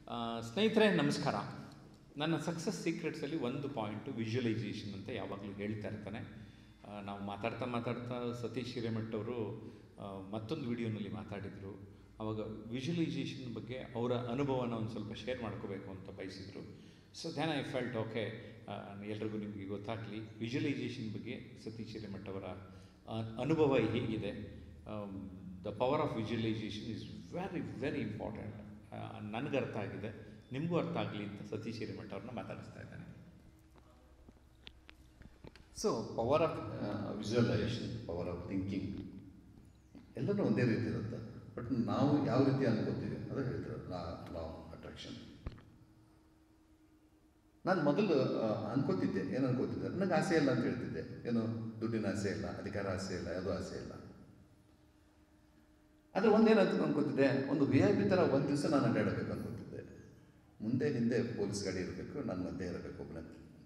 ಆ, ಸ್ನೇಹಿತರೆ ನಮಸ್ಕಾರ ನನ್ನ ಸಕ್ಸಸ್ ಸೀಕ್ರೆಟ್ಸಲ್ಲಿ ಒಂದು ಪಾಯಿಂಟು ವಿಜುವಲೈಸೇಷನ್ ಅಂತ ಯಾವಾಗಲೂ ಹೇಳ್ತಾ ಇರ್ತಾನೆ ಆ, ನಾವು ಮಾತಾಡ್ತಾ ಮಾತಾಡ್ತಾ ಸತೀಶ್ ಹಿರೇಮಠ್ ಅವರು ಆ, ಮತ್ತೊಂದು ವಿಡಿಯೋನಲ್ಲಿ ಮಾತಾಡಿದರು ಅವಾಗ ವಿಜುವಲೈಸೇಷನ್ ಬಗ್ಗೆ ಅವರ ಅನುಭವನ ಒಂದು ಸ್ವಲ್ಪ ಶೇರ್ ಮಾಡ್ಕೋಬೇಕು ಅಂತ ಬಯಸಿದರು so then I felt okay ಎಲ್ರಿಗೂ ನಿಮಗೆ ಗೊತ್ತಾಗಲಿ ವಿಜುವಲೈಸೇಷನ್ ಬಗ್ಗೆ ಸತೀಶ್ ಹಿರೇಮಠ್ ಅವರ ಆ, ಅನುಭವ ಹೇಗಿದೆ the power of visualisation is very very important ನನಗೆ ಅರ್ಥ ಆಗಿದೆ ನಿಮಗೂ ಅರ್ಥ ಆಗಲಿ ಅಂತ ಸತೀಶ್ ಹಿರೇಮಠ ಅವ್ರನ್ನ ಮಾತಾಡಿಸ್ತಾ ಇದ್ದಾನೆ so power of visualisation power of thinking ಎಲ್ಲನೂ ಒಂದೇ ರೀತಿ ಇರುತ್ತೆ ಬಟ್ ನಾವು ಯಾವ ರೀತಿ ಅನ್ಕೋತೀವಿ ಅದು ಹೇಳ್ತಾರೆ ಲಾ ಲಾ ಅಟ್ರಾಕ್ಷನ್ ನಾನು ಮೊದಲು ಆ, ಅನ್ಕೋತಿದ್ದೆ ಏನು ಅನ್ಕೋತಿದ್ದೆ ನನಗೆ ಆಸೆ ಇಲ್ಲ ಅಂತ ಹೇಳ್ತಿದ್ದೆ ಏನು ದುಡ್ಡಿನ ಆಸೆ ಇಲ್ಲ ಅಧಿಕಾರ ಆಸೆ ಇಲ್ಲ ಯಾವುದೂ ಆಸೆ ಇಲ್ಲ ಆದರೆ ಒಂದೇನಂತ ಅನ್ಕೋತಿದ್ದೆ ಒಂದು ವಿ ಐ ಪಿ ಥರ ಒಂದು ದಿವಸ ನಾನು ಅಡ್ಡಾಡಬೇಕು ಅನ್ಕೋತಿದ್ದೆ ಮುಂದೆ ಹಿಂದೆ ಪೊಲೀಸ್ ಗಾಡಿ ಇರಬೇಕು ನಾನು ಮಧ್ಯೆ ಇರಬೇಕು ಒಬ್ಬನೇ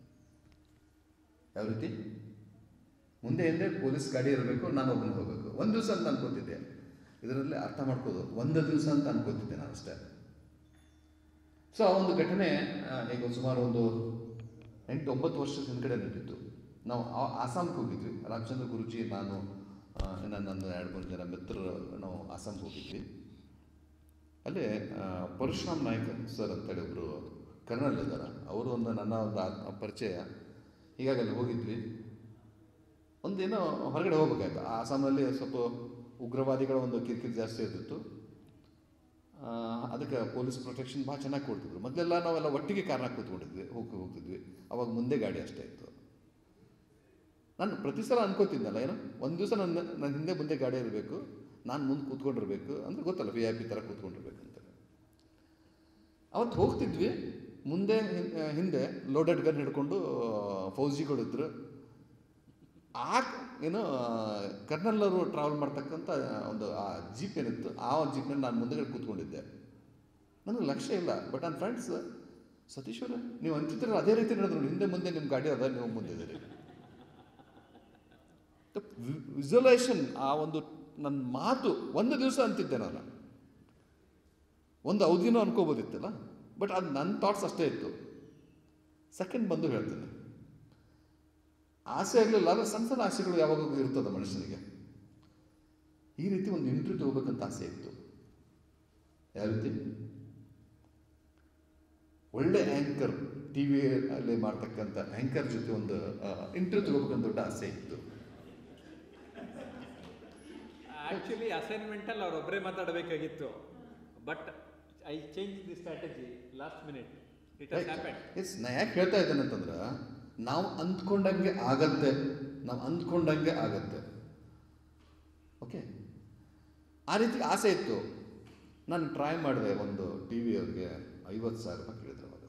ಯಾವ ರೀತಿ ಮುಂದೆ ಹಿಂದೆ ಪೊಲೀಸ್ ಗಾಡಿ ಇರಬೇಕು ನಾನು ಒಬ್ಬನೇ ಹೋಗಬೇಕು ಒಂದು ದಿವಸ ಅಂತ ಅನ್ಕೋತಿದ್ದೆ ಇದರಲ್ಲಿ ಅರ್ಥ ಮಾಡ್ಕೋದು ಒಂದು ದಿವಸ ಅಂತ ಅನ್ಕೋತಿದ್ದೆ ನಾನು ಅಷ್ಟೇ ಸೊ ಆ ಒಂದು ಘಟನೆ ಆ, ಈಗ ಸುಮಾರು ಒಂದು ಎಂಟು ಒಂಬತ್ತು ವರ್ಷದ ಹಿಂದ್ಗಡೆ ನಡೀತು ನಾವು ಆ- ಆಸಾಮ್ಗೆ ಹೋಗಿದ್ವಿ ರಾಮಚಂದ್ರ ಗುರುಜಿ ನಾನು ಆ, ಇನ್ನು ನನ್ನ ಎರಡು ಮೂರು ಜನ ಮಿತ್ರರು ನಾವು ಆಸಾಮ್ಗೆ ಹೋಗಿದ್ವಿ ಅಲ್ಲಿ ಆ, ಪರಶುರಾಮ್ ನಾಯ್ಕ್ ಸರ್ ಅಂತೇಳಿ ಒಬ್ಬರು ಕರ್ನಲ್ ಇದ್ದಾರೆ ಅವರು ಒಂದು ನನ್ನ ಒಂದು ಆ- ಪರಿಚಯ ಹೀಗಾಗಿ ಅಲ್ಲಿ ಹೋಗಿದ್ವಿ ಒಂದೇನೋ ಹೊರಗಡೆ ಹೋಗ್ಬೇಕಾಯ್ತು ಆ ಆಸಾಮಲ್ಲಿ ಸ್ವಲ್ಪ ಉಗ್ರವಾದಿಗಳ ಒಂದು ಕಿರಿಕಿರಿ ಜಾಸ್ತಿ ಇರ್ತಿತ್ತು ಆ, ಅದಕ್ಕೆ ಪೊಲೀಸ್ ಪ್ರೊಟೆಕ್ಷನ್ ಭಾಳ ಚೆನ್ನಾಗಿ ಕೊಡ್ತಿದ್ರು ಮೊದಲೆಲ್ಲ ನಾವೆಲ್ಲ ಒಟ್ಟಿಗೆ ಕಾರ್ನಾಗ ಕೂತ್ಕೊಂಡಿದ್ವಿ ಹೋಗಿ ಹೋಗ್ತಿದ್ವಿ ಅವಾಗ ಮುಂದೆ ಗಾಡಿ ಅಷ್ಟೇ ಇತ್ತು ನಾನು ಪ್ರತಿ ಸಲ ಅನ್ಕೋತಿದ್ನಲ್ಲ ಏನು ಒಂದು ದಿವಸ ನನ್ನ ನನ್ನ ಹಿಂದೆ ಮುಂದೆ ಗಾಡಿ ಇರಬೇಕು ನಾನು ಮುಂದೆ ಕೂತ್ಕೊಂಡಿರ್ಬೇಕು ಅಂದ್ರೆ ಗೊತ್ತಲ್ಲ ವಿ ಐ ಪಿ ಥರ ಕೂತ್ಕೊಂಡಿರ್ಬೇಕು ಅಂತ ಅವತ್ತು ಹೋಗ್ತಿದ್ವಿ ಮುಂದೆ ಹಿಂ- ಹಿಂದೆ ಲೋಡೆಡ್ ಗನ್ ಹಿಡ್ಕೊಂಡು ಫೌಜಿಗಳಿದ್ರು ಆ ಏನು ಕರ್ನಲ್ ಅವರು ಟ್ರಾವೆಲ್ ಮಾಡ್ತಕ್ಕಂಥ ಒಂದು ಆ ಜೀಪ್ ಏನಿತ್ತು ಆ ಜೀಪ್ನಲ್ಲಿ ನಾನು ಮುಂದೆಗಡೆ ಕೂತ್ಕೊಂಡಿದ್ದೆ ನನಗೆ ಲಕ್ಷ್ಯ ಇಲ್ಲ ಬಟ್ ನನ್ನ ಫ್ರೆಂಡ್ಸ್ ಸತೀಶ್ವರ ನೀವು ಅಂತಿದ್ರೆ ಅದೇ ರೀತಿ ನಡೆದ್ರು ಹಿಂದೆ ಮುಂದೆ ನಿಮ್ಮ ಗಾಡಿ ಅದ ನೀವು ಮುಂದೆ ಇದ್ದೀರಿ ವಿಜುವಲೈಸೇಷನ್ ಆ ಒಂದು ನನ್ನ ಮಾತು ಒಂದು ದಿವಸ ಅಂತಿದ್ದೆ ನಾನು ಒಂದು ಅವಧಿನೂ ಅನ್ಕೋಬೋದಿತ್ತಲ್ಲ ಬಟ್ ಅದು ನನ್ನ ಥಾಟ್ಸ್ ಅಷ್ಟೇ ಇತ್ತು ಸೆಕೆಂಡ್ ಬಂದು ಹೇಳ್ತೀನಿ ಆಸೆ ಆಗಲಿಲ್ಲ ಆದರೆ ಸಣ್ಣ ಸಣ್ಣ ಆಸೆಗಳು ಯಾವಾಗ ಇರ್ತದೆ ಮನುಷ್ಯನಿಗೆ ಈ ರೀತಿ ಒಂದು ಇಂಟರ್ವ್ಯೂ ತಗೋಬೇಕಂತ ಆಸೆ ಇತ್ತು ಯಾವ ರೀತಿ ಒಳ್ಳೆ ಆ್ಯಂಕರ್ ಟಿ ಅಲ್ಲಿ ಮಾಡ್ತಕ್ಕಂಥ ಆ್ಯಂಕರ್ ಜೊತೆ ಒಂದು ಇಂಟರ್ವ್ಯೂ ತಗೋಬೇಕಂತ ದೊಡ್ಡ ಆಸೆ ಇತ್ತು ಆ್ಯಕ್ಚುಲಿ ಅಸೈನ್ಮೆಂಟಲ್ಲಿ ಅವರೊಬ್ಬರೇ ಮಾತಾಡಬೇಕಾಗಿತ್ತು but I change the strategy last minute it has happen yes ನಾ ಯಾಕೆ ಹೇಳ್ತಾ ಇದ್ದೇನೆ ಅಂತಂದ್ರೆ ನಾವು ಅಂದ್ಕೊಂಡಂಗೆ ಆಗತ್ತೆ ನಾವು ಅಂದ್ಕೊಂಡಂಗೆ ಆಗತ್ತೆ ಓಕೆ ಆ ರೀತಿ ಆಸೆ ಇತ್ತು ನಾನು ಟ್ರೈ ಮಾಡಿದೆ ಒಂದು ಟಿ ವಿ ಅವ್ರಿಗೆ ಐವತ್ತು ಸಾವಿರ ರೂಪಾಯಿ ಕೇಳಿದ್ರು ಅವಾಗ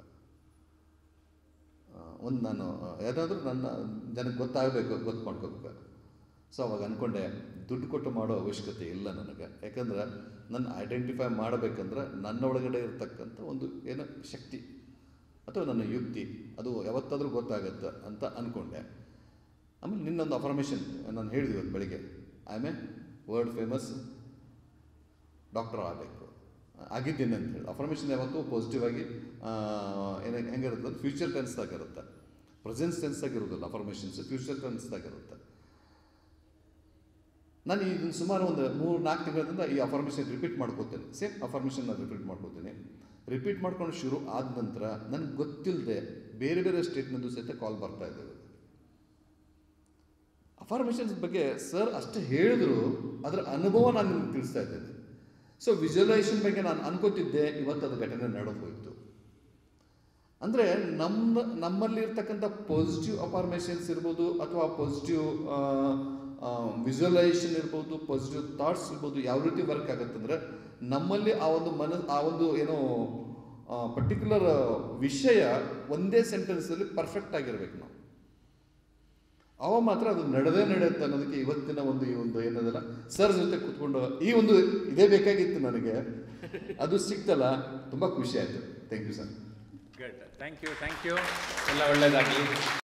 ಆ, ಒಂದು ನಾನು ಯಾವುದಾದ್ರೂ ನನ್ನ ಜನಕ್ಕೆ ಗೊತ್ತಾಗಬೇಕು ಗೊತ್ತು ಮಾಡ್ಕೋಬೇಕು ಸೊ ಅವಾಗ ಅಂದ್ಕೊಂಡೆ ದುಡ್ಡು ಕೊಟ್ಟು ಮಾಡೋ ಅವಶ್ಯಕತೆ ಇಲ್ಲ ನನಗೆ ಯಾಕಂದ್ರೆ ನನ್ನ ಐಡೆಂಟಿಫೈ ಮಾಡಬೇಕಂದ್ರೆ ನನ್ನ ಒಳಗಡೆ ಇರತಕ್ಕಂಥ ಒಂದು ಏನೋ ಶಕ್ತಿ ಅಥವಾ ನನ್ನ ಯುಕ್ತಿ ಅದು ಯಾವತ್ತಾದರೂ ಗೊತ್ತಾಗತ್ತೆ ಅಂತ ಅಂದ್ಕೊಂಡೆ ಆಮೇಲೆ ನಿನ್ನೊಂದು ಅಫರ್ಮೇಷನ್ ನಾನು ಹೇಳಿದ್ವಿ ಇವತ್ತು ಬೆಳಿಗ್ಗೆ I am a world famous doctor ಆಗಬೇಕು ಆಗಿದ್ದೀನಿ ಅಂತ ಹೇಳಿ ಅಫರ್ಮೇಷನ್ ಯಾವತ್ತೂ ಪಾಸಿಟಿವ್ ಆಗಿ ಏನು ಹೆಂಗಿರುತ್ತೆ ಫ್ಯೂಚರ್ ಟೆನ್ಸ್ದಾಗ ಇರುತ್ತೆ ಪ್ರೆಸೆನ್ಸ್ ಟೆನ್ಸ್ದಾಗ ಇರೋದಿಲ್ಲ ಅಫರ್ಮೇಷನ್ಸ್ ಫ್ಯೂಚರ್ ಟೆನ್ಸ್ದಾಗ ಇರುತ್ತೆ ನಾನು ಇದನ್ನು ಸುಮಾರು ಒಂದು ಮೂರು ನಾಲ್ಕು ತಿಂಗಳಿಂದ ಈ ಅಫರ್ಮೇಷನ್ ರಿಪೀಟ್ ಮಾಡ್ಕೋತೇನೆ ಸೇಮ್ ಅಫರ್ಮೇಷನ್ ನಾನು ರಿಪೀಟ್ ಮಾಡ್ಕೋತೀನಿ ರಿಪೀಟ್ ಮಾಡ್ಕೊಂಡು ಶುರು ಆದ ನಂತರ ನನಗೆ ಗೊತ್ತಿಲ್ಲದೆ ಬೇರೆ ಬೇರೆ ಸ್ಟೇಟ್ನಿಂದ ಸಹಿತ ಕಾಲ್ ಬರ್ತಾ ಇದ್ದಾವೆ ಅಫರ್ಮೇಷನ್ಸ್ ಬಗ್ಗೆ ಸರ್ ಅಷ್ಟೇ ಹೇಳಿದ್ರು ಅದರ ಅನುಭವ ನಾನು ನಿಮ್ಗೆ ತಿಳಿಸ್ತಾ ಇದ್ದೇನೆ ಸೊ ವಿಜುವಲೈಸೇಷನ್ ಬಗ್ಗೆ ನಾನು ಅನ್ಕೋತಿದ್ದೆ ಇವತ್ತು ಅದು ಘಟನೆ ನಡೆದು ಹೋಯಿತು ಅಂದರೆ ನಮ್ಮ ನಮ್ಮಲ್ಲಿ ಇರ್ತಕ್ಕಂಥ ಪಾಸಿಟಿವ್ ಅಫಾರ್ಮೇಷನ್ಸ್ ಇರ್ಬೋದು ಅಥವಾ ಪಾಸಿಟಿವ್ ವಿಜುವಲೈಸೇಷನ್ ಇರ್ಬೋದು ಪಾಸಿಟಿವ್ ಥಾಟ್ಸ್ ಇರ್ಬೋದು ಯಾವ ರೀತಿ ವರ್ಕ್ ಆಗುತ್ತಂದ್ರೆ ನಮ್ಮಲ್ಲಿ ಆ ಒಂದು ಮನ ಆ ಒಂದು ಏನೋ ಪರ್ಟಿಕ್ಯುಲರ್ ವಿಷಯ ಒಂದೇ ಸೆಂಟೆನ್ಸಲ್ಲಿ ಪರ್ಫೆಕ್ಟ್ ಆಗಿರ್ಬೇಕು ನಾವು ಅವ ಮಾತ್ರ ಅದು ನಡೆದೇ ನಡೆಯುತ್ತೆ ಅನ್ನೋದಕ್ಕೆ ಇವತ್ತಿನ ಒಂದು ಈ ಒಂದು ಏನದಲ್ಲ ಸರ್ ಜೊತೆ ಕೂತ್ಕೊಂಡು ಈ ಒಂದು ಇದೇ ಬೇಕಾಗಿತ್ತು ನನಗೆ ಅದು ಸಿಕ್ತಲ್ಲ ತುಂಬ ಖುಷಿ ಆಯಿತು thank you sir good thank you thank you ಎಲ್ಲ ಒಳ್ಳೆಯದಾಗಲಿ